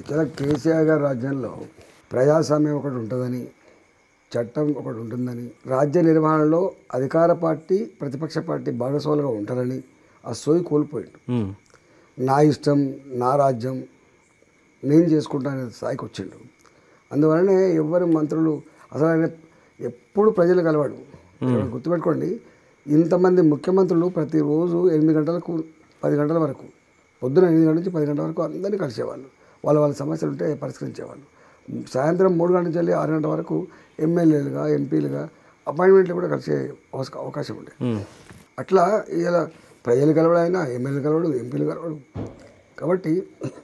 ఇక్కడ కేసీఆర్ గారి రాజ్యంలో ప్రజాస్వామ్యం ఒకటి ఉంటుందని చట్టం ఒకటి ఉంటుందని రాజ్య నిర్వహణలో అధికార పార్టీ ప్రతిపక్ష పార్టీ భాగస్వాములుగా ఉంటారని ఆ సోయి కోల్పోయిండు ఉమ్, నా ఇష్టం నా రాజ్యం నేను చేసుకుంటానే స్థాయికి వచ్చిండు అందువలనే ఎవరు మంత్రులు అసలు ఆయన ఎప్పుడు ప్రజలు కలవాడు ఇక్కడ గుర్తుపెట్టుకోండి ఇంతమంది ముఖ్యమంత్రులు ప్రతిరోజు ఎనిమిది గంటలకు పది గంటల వరకు పొద్దున ఎనిమిది గంటల నుంచి పది గంటల వరకు అందరినీ కలిసేవాళ్ళు వాళ్ళ వాళ్ళ సమస్యలు ఉంటే పరిష్కరించేవాళ్ళు సాయంత్రం మూడు గంటల నుంచి వెళ్ళి ఆరు గంటల వరకు ఎమ్మెల్యేలుగా ఎంపీలుగా అపాయింట్మెంట్లు కూడా కలిసే అవస- అవకాశం ఉండే ఉమ్, అట్లా ఇలా ప్రజలు కలవడైనా ఎమ్మెల్యేలు కలవడు ఎంపీలు కలవడు కాబట్టి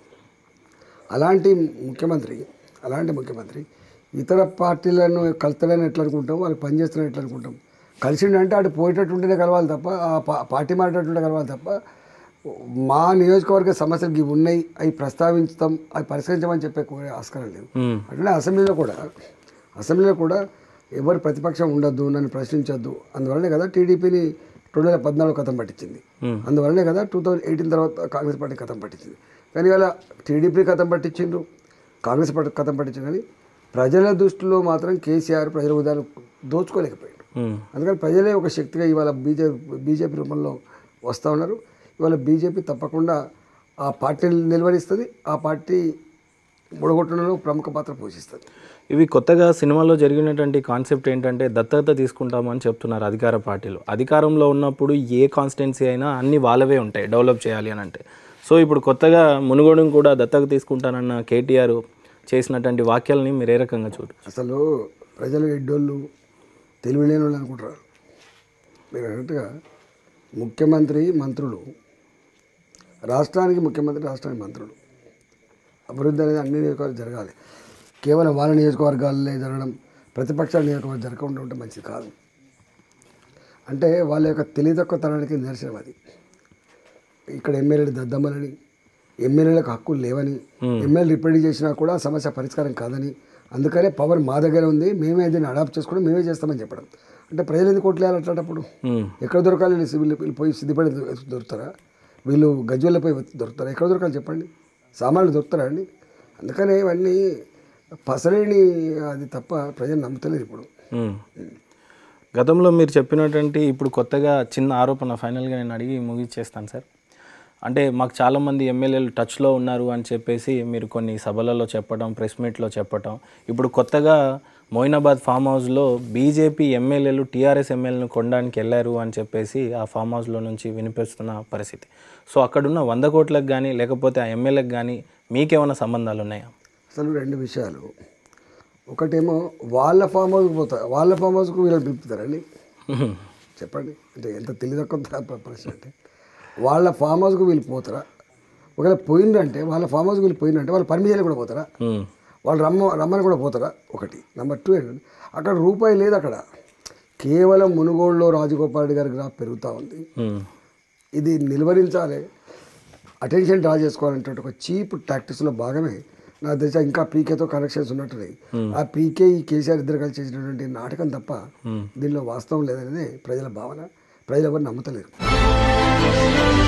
అలాంటి ముఖ్యమంత్రి అలాంటి ముఖ్యమంత్రి ఇతర పార్టీలను కలుస్తాడని ఎట్లా అనుకుంటాం వాళ్ళు పనిచేస్తారని ఎట్లా అనుకుంటాం కలిసిండంటే అటు పోయేటట్టుంటేనే కలవాలి తప్ప ఆ పా- పార్టీ మారేటట్టుంటే కలవాలి తప్ప మా నియోజకవర్గ సమస్యలు ఇవి ఉన్నాయి అవి ప్రస్తావించడం అవి పరిష్కరించమని చెప్పే కోరే ఆస్కారం లేదు ఉమ్, అట్లనే అసెంబ్లీలో కూడా అసెంబ్లీలో కూడా ఎవరు ప్రతిపక్షం ఉండొద్దు నన్ను ప్రశ్నించొద్దు అందువల్లనే కదా టీడీపీని రెండు వేల పద్నాలుగు కథం పట్టించింది Hmm. అందువల్లనే కదా టూ థౌజండ్ ఎయిటీన్ తర్వాత కాంగ్రెస్ పార్టీ కథం పట్టించింది కానీ ఇలా టీడీపీ కథం పట్టించిండ్రు కాంగ్రెస్ పార్టీ కథం పట్టించింది కానీ ప్రజల దృష్టిలో మాత్రం కేసీఆర్ ప్రజల ఉదాహరణ దోచుకోలేకపోయాడు ఉమ్, అందుకని ప్రజలే ఒక శక్తిగా ఇవాళ బీజేపీ బీజేపీ రూపంలో వస్తూ ఉన్నారు ఇవాళ బీజేపీ తప్పకుండా ఆ పార్టీని నిలవరిస్తుంది ఆ పార్టీ ముడగొట్టడంలో ప్రముఖ పాత్ర పోషిస్తుంది ఇవి కొత్తగా సినిమాలో జరిగినటువంటి కాన్సెప్ట్ ఏంటంటే దత్తత తీసుకుంటామని చెప్తున్నారు అధికార పార్టీలు అధికారంలో ఉన్నప్పుడు ఏ కాన్స్టిట్యున్సీ అయినా అన్ని వాళ్ళవే ఉంటాయి డెవలప్ చేయాలి అని అంటే సో ఇప్పుడు కొత్తగా మునుగోడును కూడా దత్తత తీసుకుంటానన్న కేటీఆర్ చేసినటువంటి వాక్యాలని మీరు ఏ రకంగా చూడు అసలు ప్రజలు ఎడ్డోళ్ళు తెలివి లేని వాళ్ళు అనుకుంటారు మీరు అన్నట్టుగా ముఖ్యమంత్రి మంత్రులు రాష్ట్రానికి ముఖ్యమంత్రి రాష్ట్రానికి మంత్రులు అభివృద్ధి అనేది అన్ని నియోజకవర్గాలు జరగాలి కేవలం వాళ్ళ నియోజకవర్గాలనే జరగడం ప్రతిపక్షాల నియోజకవర్గం జరగకుండా ఉంటే మంచిది కాదు అంటే వాళ్ళ యొక్క తెలివితక్కువతనానికి నిదర్శనం అది ఇక్కడ ఎమ్మెల్యేలు దద్దమ్మలని ఎమ్మెల్యేలకు హక్కులు లేవని ఎమ్మెల్యే రిప్రజెంట్ చేసినా కూడా ఆ సమస్య పరిష్కారం కాదని అందుకనే పవర్ మా దగ్గర ఉంది మేమే దీన్ని అడాప్ట్ చేసుకుని మేమే చేస్తామని చెప్పడం అంటే ప్రజలు ఎందుకు కొట్లేయాలి అట్లాంటప్పుడు ఉమ్, ఎక్కడ దొరకాలి వీళ్ళు వీళ్ళు వీళ్ళు పోయి సిద్ధిపడి దొ- దొరుకుతారా వీళ్ళు గజ్వెల్లో పోయి దొరుకుతారా ఎక్కడ దొరకాలి చెప్పండి సామాన్లు దొరుకుతారా అండి అందుకనే ఇవన్నీ పసలేని అది తప్ప ప్రజలు నమ్ముతలేరు ఇప్పుడు ఉమ్. గతంలో మీరు చెప్పినటువంటి ఇప్పుడు కొత్తగా చిన్న ఆరోపణ ఫైనల్గా నేను అడిగి ముగిచ్చేస్తాను సార్ అంటే మాకు చాలామంది ఎమ్మెల్యేలు టచ్లో ఉన్నారు అని చెప్పేసి మీరు కొన్ని సభలలో చెప్పడం ప్రెస్ మీట్లో చెప్పటం ఇప్పుడు కొత్తగా మోయినాబాద్ ఫామ్ హౌస్లో బీజేపీ ఎమ్మెల్యేలు టీఆర్ఎస్ ఎమ్మెల్యేలను కొనడానికి వెళ్ళారు అని చెప్పేసి ఆ ఫామ్ హౌస్లో నుంచి వినిపిస్తున్న పరిస్థితి సో అక్కడున్న వంద కోట్లకు కానీ లేకపోతే ఆ ఎమ్మెల్యేలకు కానీ మీకేమైనా సంబంధాలు ఉన్నాయా అసలు రెండు విషయాలు ఒకటేమో వాళ్ళ ఫామ్ హౌస్కి పోతారు వాళ్ళ ఫామ్ హౌస్కు వీళ్ళని పిలుపుతారండి చెప్పండి అంటే ఎంత తెలియదక్కువ ప్రశ్న అంటే వాళ్ళ ఫామ్ హౌస్కి వీళ్ళు పోతారా ఒకవేళ పోయిందంటే వాళ్ళ ఫామ్ హౌస్కి వీళ్ళు పోయిందంటే వాళ్ళు పర్మిషన్ కూడా పోతారా ఉమ్, వాళ్ళు రమ్మ రమ్మని కూడా పోతారా ఒకటి నెంబర్ టూ ఏంటంటే అక్కడ రూపాయి లేదు అక్కడ కేవలం మునుగోడులో రాజగోపాల్ రెడ్డి గారి గ్రాఫ్ పెరుగుతూ ఉంది ఉమ్, ఇది నిలువరించాలి అటెన్షన్ డ్రా చేసుకోవాలంటే ఒక చీప్ టాక్టిక్స్లో భాగమే నా తెలిసి ఇంకా పీకేతో కనెక్షన్స్ ఉన్నట్టున్నాయి ఆ పీకే ఈ కేసీఆర్ ఇద్దరు కలిసి చేసినటువంటి నాటకం తప్ప దీనిలో వాస్తవం లేదనేది ప్రజల భావన ప్రజలు ఎవరు నమ్ముతలేరు